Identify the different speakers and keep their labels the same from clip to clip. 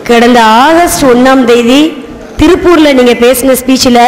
Speaker 1: கடந்த ஆகஸ்ட் ஒன்றாம் தேதி திருப்பூரில் நீங்கள் பேசின ஸ்பீச்சில்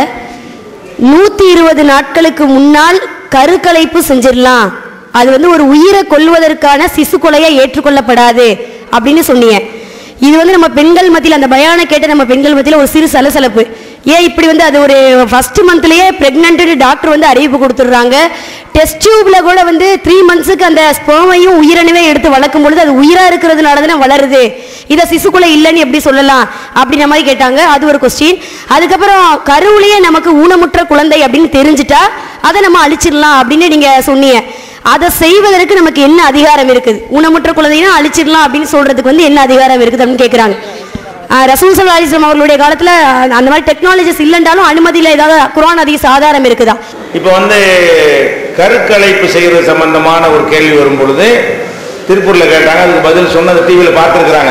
Speaker 1: நூற்றி இருபது நாட்களுக்கு முன்னால் கருக்கலைப்பு செஞ்சிடலாம் அது வந்து ஒரு உயிரை கொல்வதற்கான சிசு கொலையை ஏற்றுக்கொள்ளப்படாது அப்படின்னு சொன்னீங்க இது வந்து நம்ம பெண்கள் மத்தியில் அந்த பயானை கேட்ட நம்ம பெண்கள் மத்தியில் ஒரு சிறு சலசலப்பு ஏன் இப்படி வந்து அது ஒரு ஃபர்ஸ்ட் மந்த்லயே பிரெக்னன்ட்னு டாக்டர் வந்து அறிவிப்பு கொடுத்துட்றாங்க டெஸ்ட் டியூப்ல கூட வந்து த்ரீ மந்த்ஸுக்கு அந்த ஸ்போமையும் உயிரணுவே எடுத்து வளர்க்கும் பொழுது அது உயிரா இருக்கிறதுனால தானே வளருது இதை சிசுக்குள்ள இல்லைன்னு எப்படி சொல்லலாம் அப்படின்ற மாதிரி கேட்டாங்க அது ஒரு கொஸ்டின் அதுக்கப்புறம் கருவுலயே நமக்கு ஊனமுற்ற குழந்தை அப்படின்னு தெரிஞ்சுட்டா அதை நம்ம அழிச்சிடலாம் அப்படின்னு நீங்க சொன்னீங்க அதை செய்வதற்கு நமக்கு என்ன அதிகாரம் இருக்குது ஊனமுற்ற குழந்தைனா அழிச்சிடலாம் அப்படின்னு சொல்றதுக்கு வந்து என்ன அதிகாரம் இருக்குது அப்படின்னு கேட்குறாங்க ரசூல் சல்லா அலிஸ்லாம் அவர்களுடைய காலத்துல அஹ், அந்த மாதிரி டெக்னாலஜிஸ் இல்லைன்றாலும் அனுமதியில ஏதாவது குரான் அதிக ஆதாரம் இருக்குதா
Speaker 2: இப்போ வந்து கருக்கலைப்பு செய்கிறது சம்பந்தமான ஒரு கேள்வி வரும் பொழுது திருப்பூரில் கேட்டாங்க அதுக்கு பதில் சொன்னது டிவியில் பார்த்துருக்குறாங்க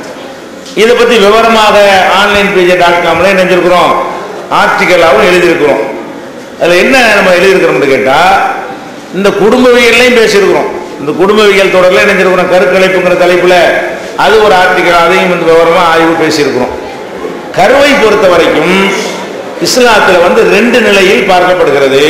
Speaker 2: இதை பற்றி விவரமாக ஆன்லைன் பேஜ் டாட் காமில் நினைஞ்சிருக்கிறோம் ஆர்டிக்கலாகவும் எழுதியிருக்கிறோம் அதில் என்ன நம்ம எழுதியிருக்கிறோம்னு கேட்டால் இந்த குடும்பவியல்லையும் பேசியிருக்கிறோம் இந்த குடும்பவியல் தொடரில் நினைஞ்சிருக்கிறோம் கருக்கலைப்புங்கிற தலைப்பில் அது ஒரு ஆர்டிக்கல் அதையும் வந்து விவரமாக ஆய்வு பேசியிருக்கிறோம் கருவை பொறுத்த வரைக்கும் இஸ்லாத்தில் வந்து ரெண்டு நிலையில் பார்க்கப்படுகிறது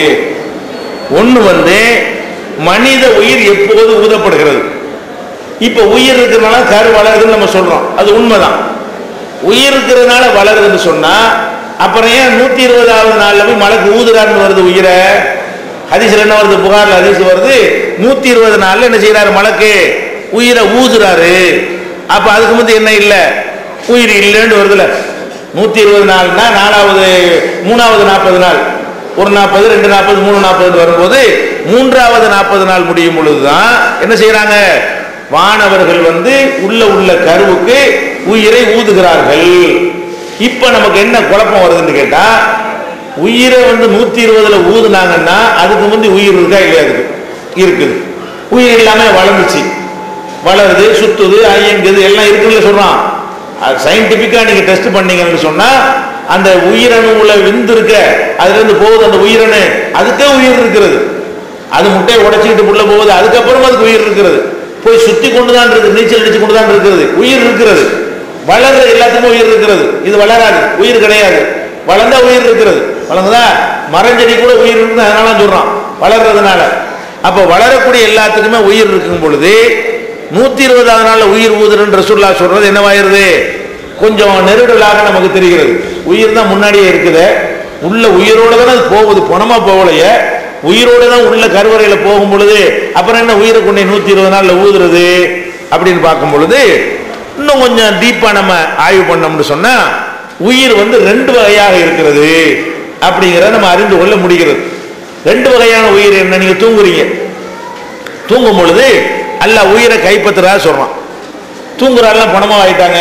Speaker 2: ஒன்று வந்து மனித உயிர் எப்போது ஊதப்படுகிறது இப்போ உயிர் இருக்கிறதுனால கரு வளருதுன்னு நம்ம சொல்றோம் அது உண்மைதான் உயிர் இருக்கிறதுனால வளருதுன்னு சொன்னா அப்புறம் ஏன் நூத்தி இருபதாவது நாள்ல போய் மலைக்கு ஊதுறாருன்னு வருது உயிரை ஹதீஸ்ல என்ன வருது புகார்ல ஹதீஸ் வருது நூத்தி இருபது நாள்ல என்ன செய்யறாரு மலைக்கு உயிரை ஊதுறாரு அப்ப அதுக்கு முந்தைய என்ன இல்லை உயிர் இல்லைன்னு வருதுல நூத்தி இருபது நாள்னா நாலாவது மூணாவது நாற்பது நாள் ஒரு நாற்பது ரெண்டு நாற்பது மூணு நாற்பது வரும்போது மூன்றாவது நாற்பது நாள் முடியும் பொழுதுதான் என்ன செய்யறாங்க வானவர்கள் வந்து உள்ள உள்ள கருவுக்கு உயிரை ஊதுகிறார்கள் இப்ப நமக்கு என்ன குழப்பம் வருதுன்னு கேட்டா உயிரை வந்து நூத்தி இருபதுல ஊதுனாங்கன்னா அதுக்கு முந்தி உயிர் இருக்கா இல்லையா அதுக்கு இருக்குது உயிர் இல்லாம வளர்ந்துச்சு வளருது சுத்துது ஐயங்குது எல்லாம் இருக்குன்னு சொல்றான் சயின்டிபிக்கா நீங்க டெஸ்ட் பண்ணீங்கன்னு சொன்னா அந்த உயிரணுவுல விந்து இருக்க அதுல இருந்து போகுது அந்த உயிரணு அதுக்கே உயிர் இருக்கிறது அது முட்டையை உடைச்சிக்கிட்டு உள்ள போகுது அதுக்கப்புறம் அதுக்கு உயிர் இருக்கிறது போய் சுத்தி கொண்டு தான் இருக்குது நீச்சல் அடிச்சு கொண்டு தான் இருக்கிறது உயிர் இருக்கிறது வளர்ற எல்லாத்துக்குமே உயிர் இருக்கிறது இது வளராது உயிர் கிடையாது வளர்ந்தா உயிர் இருக்கிறது வளர்ந்ததா மரஞ்செடி கூட உயிர் இருக்குது அதனால சொல்றான் வளர்றதுனால அப்போ வளரக்கூடிய எல்லாத்துக்குமே உயிர் இருக்கும் பொழுது நூத்தி இருபதாவது நாள்ல உயிர் ஊதுறன்னு ரசூல்லா சொல்றது என்னவாயிருது கொஞ்சம் நெருடலாக நமக்கு தெரிகிறது உயிர் தான் முன்னாடியே இருக்குது உள்ள உயிரோட தானே அது போகுது பணமா போகலையே உயிரோட தான் உள்ள கருவறையில போகும் பொழுது அப்புறம் என்ன உயிரை கொண்டே நூத்தி இருபது நாள்ல ஊதுறது அப்படின்னு பார்க்கும் பொழுது இன்னும் கொஞ்சம் டீப்பா நம்ம ஆய்வு பண்ணோம்னு சொன்னா உயிர் வந்து ரெண்டு வகையாக இருக்கிறது அப்படிங்கிறத நம்ம அறிந்து கொள்ள முடிகிறது ரெண்டு வகையான உயிர் என்ன நீங்க தூங்குறீங்க தூங்கும் பொழுது அல்லாஹ் உயிரை கைப்பற்றுறா சொல்றான் தூங்குற ஆள்லாம் பணமா ஆயிட்டாங்க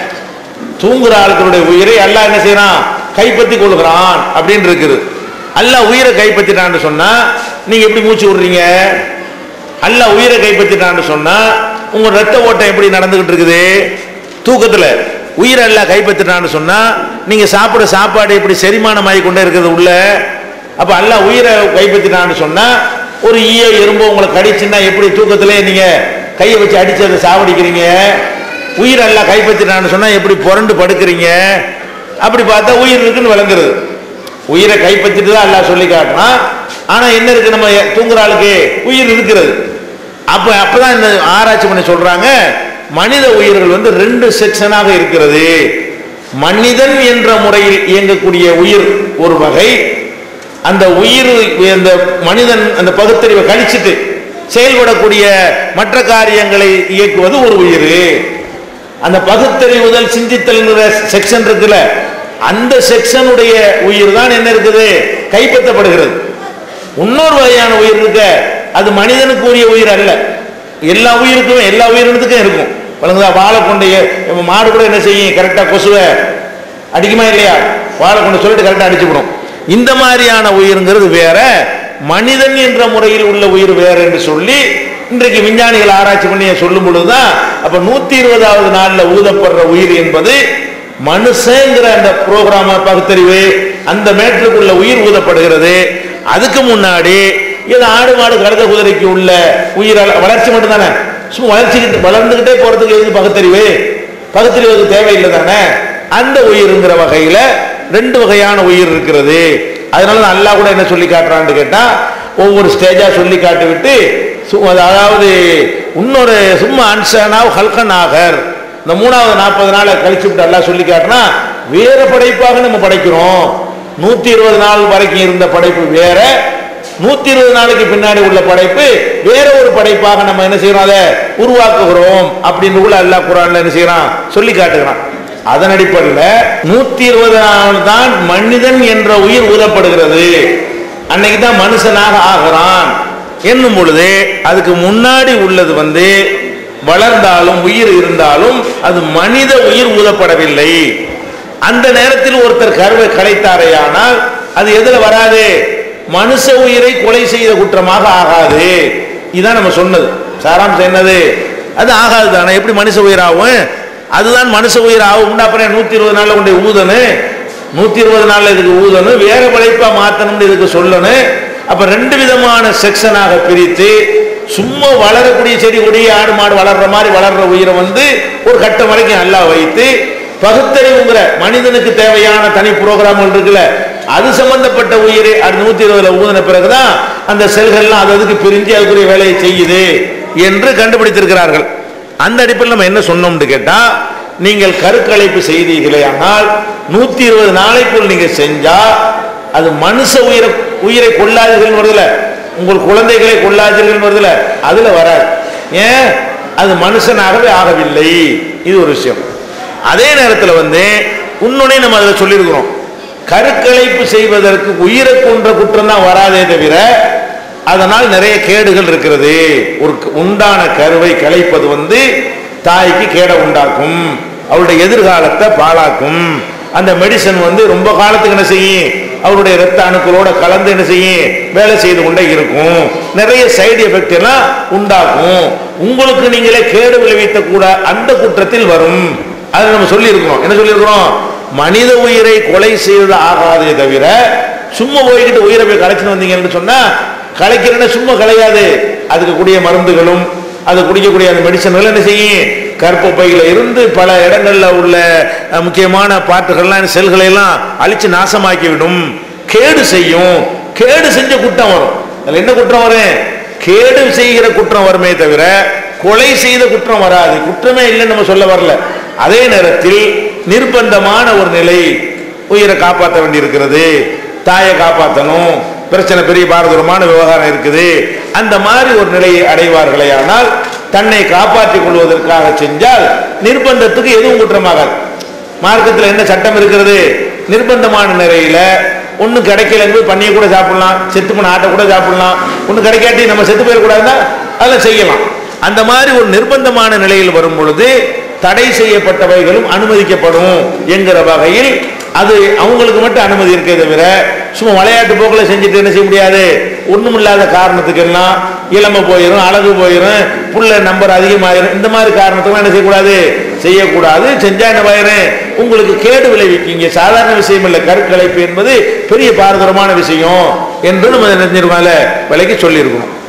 Speaker 2: தூங்குற ஆட்களுடைய உயிரை அல்லாஹ் என்ன செய்யறான் கைப்பற்றி கொள்கிறான் அப்படின்னு இருக்குது அல்லாஹ் உயிரை கைப்பற்றிட்டான்னு சொன்னா நீங்க எப்படி மூச்சு விடுறீங்க அல்லாஹ் உயிரை கைப்பற்றிட்டான்னு சொன்னா உங்க ரத்த ஓட்டம் எப்படி நடந்துகிட்டு இருக்குது தூக்கத்துல உயிரை அல்லாஹ் கைப்பற்றிட்டான்னு சொன்னா நீங்க சாப்பிட சாப்பாடு எப்படி செரிமானம் ஆகி கொண்டே இருக்குது உள்ள அப்ப அல்லாஹ் உயிரை கைப்பற்றிட்டான்னு சொன்னா ஒரு ஈயோ எறும்போ உங்களை கடிச்சுன்னா எப்படி தூக்கத்திலே நீங்க கையை வச்சு அடிச்சு அதை சாவடிக்கிறீங்க உயிர் எல்லாம் கைப்பற்றினான்னு சொன்னா எப்படி புரண்டு படுக்கிறீங்க அப்படி பார்த்தா உயிர் இருக்குன்னு விளங்குறது உயிரை கைப்பற்றிட்டு தான் எல்லாம் சொல்லி காட்டினான் ஆனா என்ன இருக்கு நம்ம தூங்குற ஆளுக்கு உயிர் இருக்கிறது அப்ப அப்பதான் இந்த ஆராய்ச்சி பண்ணி சொல்றாங்க மனித உயிர்கள் வந்து ரெண்டு செக்ஷனாக இருக்கிறது மனிதன் என்ற முறையில் இயங்கக்கூடிய உயிர் ஒரு வகை அந்த உயிர் அந்த மனிதன் அந்த பகுத்தறிவை கழிச்சிட்டு செயல்படக்கூடிய மற்ற காரியங்களை இயக்குவது ஒரு உயிர் அந்த பகுத்தறிவுதல் சிந்தித்தல்ங்கிற செக்ஷன் இருக்குல்ல அந்த செக்ஷனுடைய உயிர் தான் என்ன இருக்குது கைப்பற்றப்படுகிறது இன்னொரு வகையான உயிர் இருக்க அது மனிதனுக்கு உரிய உயிர் அல்ல எல்லா உயிருக்கும் எல்லா உயிரினத்துக்கும் இருக்கும் வழங்குதா வாழை கொண்டு எ- மாடு கூட என்ன செய்யும் கரெக்டாக கொசுவை அடிக்குமா இல்லையா வாழை கொண்டு சொல்லிட்டு கரெக்டாக அடிச்சுவிடும் இந்த மாதிரியான உயிருங்கிறது வேற மனிதன் என்ற முறையில் உள்ள உயிர் வேற என்று சொல்லி இன்றைக்கு விஞ்ஞானிகள் ஆராய்ச்சி பண்ணி சொல்லும் பொழுதுதான் அப்ப நூத்தி இருபதாவது நாள்ல ஊதப்படுற உயிர் என்பது மனுஷங்கிற அந்த புரோகிராம பகுத்தறிவு அந்த மேற்றுக்குள்ள உயிர் ஊதப்படுகிறது அதுக்கு முன்னாடி இது ஆடு மாடு கழுத குதிரைக்கு உள்ள உயிர் அள- வளர்ச்சி மட்டும் தானே சும்மா வளர்ச்சி வளர்ந்துகிட்டே போறதுக்கு எதுக்கு பகுத்தறிவு பகுத்தறிவுக்கு தேவையில்லை தானே அந்த உயிருங்கிற வகையில ரெண்டு வகையான உயிர் இருக்கிறது அதனால தான் அல்லாஹ் கூட என்ன சொல்லி காட்டுறான்னு கேட்டா ஒவ்வொரு ஸ்டேஜா சொல்லி காட்டி விட்டு சு- அதாவது இன்னொரு சும்மா அன்சனாவ் ஹல்கன் ஆகர் இந்த மூணாவது நாற்பது நாளை கழிச்சு விட்டு அல்லாஹ் சொல்லி காட்டினா வேற படைப்பாக நம்ம படைக்கிறோம் நூத்தி இருபது நாள் வரைக்கும் இருந்த படைப்பு வேற நூத்தி இருபது நாளைக்கு பின்னாடி உள்ள படைப்பு வேற ஒரு படைப்பாக நம்ம என்ன செய்யறோம் அதை உருவாக்குகிறோம் அப்படின்னு கூட அல்லாஹ் குரான்ல என்ன செய்யறான் சொல்லி காட்டுகிறான் அதன் அடிப்படையில் நூத்தி இருபது நாள் தான் மனிதன் என்ற உயிர் ஊதப்படுகிறது அன்னைக்கு தான் மனுஷனாக ஆகிறான் என்னும் பொழுது அதுக்கு முன்னாடி உள்ளது வந்து வளர்ந்தாலும் உயிர் இருந்தாலும் அது மனித உயிர் ஊதப்படவில்லை அந்த நேரத்தில் ஒருத்தர் கருவை கலைத்தாரையானால் அது எதுல வராது மனுஷ உயிரை கொலை செய்த குற்றமாக ஆகாது இதான் நம்ம சொன்னது சாராம்சம் என்னது அது ஆகாது தானே எப்படி மனுஷ உயிராகும் அதுதான் மனுஷ உயிர் ஆகும் அப்புறம் நூத்தி இருபது நாள்ல கொண்டு ஊதனு நூத்தி இருபது நாள்ல இதுக்கு ஊதனு வேற படைப்பா மாத்தணும்னு இதுக்கு சொல்லணும் அப்ப ரெண்டு விதமான செக்ஷனாக பிரித்து சும்மா வளரக்கூடிய செடி கொடி ஆடு மாடு வளர்ற மாதிரி வளர்ற உயிரை வந்து ஒரு கட்டம் வரைக்கும் நல்லா வைத்து பகுத்தறிவுங்கிற மனிதனுக்கு தேவையான தனி புரோகிராம்கள் இருக்குல்ல அது சம்பந்தப்பட்ட உயிரை அது நூத்தி இருபதுல ஊதின பிறகுதான் அந்த செல்கள்லாம் அது அதுக்கு பிரிஞ்சு அதுக்குரிய வேலையை செய்யுது என்று கண்டுபிடித்திருக்கிறார்கள் அந்த அடிப்படையில் நம்ம என்ன சொன்னோம்னு கேட்டா நீங்கள் கருக்கலைப்பு செய்தீர்களே ஆனால் நூத்தி இருபது நாளைக்குள் நீங்க செஞ்சா அது மனுஷ உயிரை உயிரை கொள்ளாதீர்கள் வருதுல உங்கள் குழந்தைகளை கொள்ளாதீர்கள் வருதுல அதுல வராது ஏன் அது மனுஷனாகவே ஆகவில்லை இது ஒரு விஷயம் அதே நேரத்தில் வந்து உன்னுடைய நம்ம அதில் சொல்லியிருக்கிறோம் கருக்கலைப்பு செய்வதற்கு உயிரை கொன்ற குற்றம் தான் வராதே தவிர அதனால் நிறைய கேடுகள் இருக்கிறது ஒரு க- உண்டான கருவை கலைப்பது வந்து தாய்க்கு கேடை உண்டாக்கும் அவருடைய எதிர்காலத்தை பாழாக்கும் அந்த மெடிசன் வந்து ரொம்ப காலத்துக்கு என்ன செய்யும் அவருடைய இரத்த அணுக்களோட கலந்து என்ன செய்யும் வேலை செய்து கொண்டே இருக்கும் நிறைய சைடு எஃபெக்ட் எல்லாம் உண்டாக்கும் உங்களுக்கு நீங்களே கேடு விளைவித்த கூட அந்த குற்றத்தில் வரும் அதை நம்ம சொல்லி இருக்கிறோம் என்ன சொல்லி இருக்கிறோம் மனித உயிரை கொலை செய்வது ஆகாதே தவிர சும்மா போய்கிட்டு உயிரை போய் கலைச்சுன்னு வந்தீங்கன்னு சொன்னா கலைக்கிறேன்னா சும்மா கலையாது அதுக்கு கூடிய மருந்துகளும் அது குடிக்கக்கூடிய அந்த மெடிசன்கள் என்ன செய்யும் கற்பப்பையில இருந்து பல இடங்கள்ல உள்ள அஹ், முக்கியமான பாட்டுகள்லாம் செல்களை எல்லாம் அழிச்சு நாசமாக்கி விடும் கேடு செய்யும் கேடு செஞ்ச குற்றம் வரும் அதுல என்ன குற்றம் வரும் கேடு செய்கிற குற்றம் வருமே தவிர கொலை செய்த குற்றம் வராது குற்றமே இல்லைன்னு நம்ம சொல்ல வரல அதே நேரத்தில் நிர்பந்தமான ஒரு நிலை உயிரை காப்பாற்ற வேண்டியிருக்கிறது தாயை காப்பாற்றணும் பிரச்சனை பெரிய பாரதூரமான விவகாரம் இருக்குது அந்த மாதிரி ஒரு நிலையை அடைவார்களே ஆனால் தன்னை காப்பாற்றிக் கொள்வதற்காக செஞ்சால் நிர்பந்தத்துக்கு எதுவும் குற்றமாகாது மார்க்கத்தில் என்ன சட்டம் இருக்கிறது நிர்பந்தமான நிலையில ஒன்றும் கிடைக்கலன்னு போய் பண்ணியை கூட சாப்பிடலாம் செத்து போன ஆட்டை கூட சாப்பிடலாம் ஒன்றும் கிடைக்காட்டி நம்ம செத்து போயிடக்கூடாதுன்னா அதெல்லாம் செய்யலாம் அந்த மாதிரி ஒரு நிர்பந்தமான நிலையில் வரும் பொழுது தடை செய்யப்பட்டவைகளும் அனுமதிக்கப்படும் என்கிற வகையில் அது அவங்களுக்கு மட்டும் அனுமதி இருக்கே தவிர சும்மா விளையாட்டு போக்கில் செஞ்சுட்டு என்ன செய்ய முடியாது ஒண்ணும் இல்லாத காரணத்துக்கு எல்லாம் இளமை போயிடும் அழகு போயிடும் புள்ள நம்பர் அதிகமாயிரும் இந்த மாதிரி காரணத்துக்கு என்ன செய்யக்கூடாது செய்யக்கூடாது செஞ்சா என்ன ஆயிரும் உங்களுக்கு கேடு விளைவிக்கீங்க சாதாரண விஷயம் இல்லை கருக்கலைப்பு என்பது பெரிய பாரதூரமான விஷயம் என்று நம்ம தெரிஞ்சிருக்கோம்ல விலைக்கு சொல்லியிருக்கணும்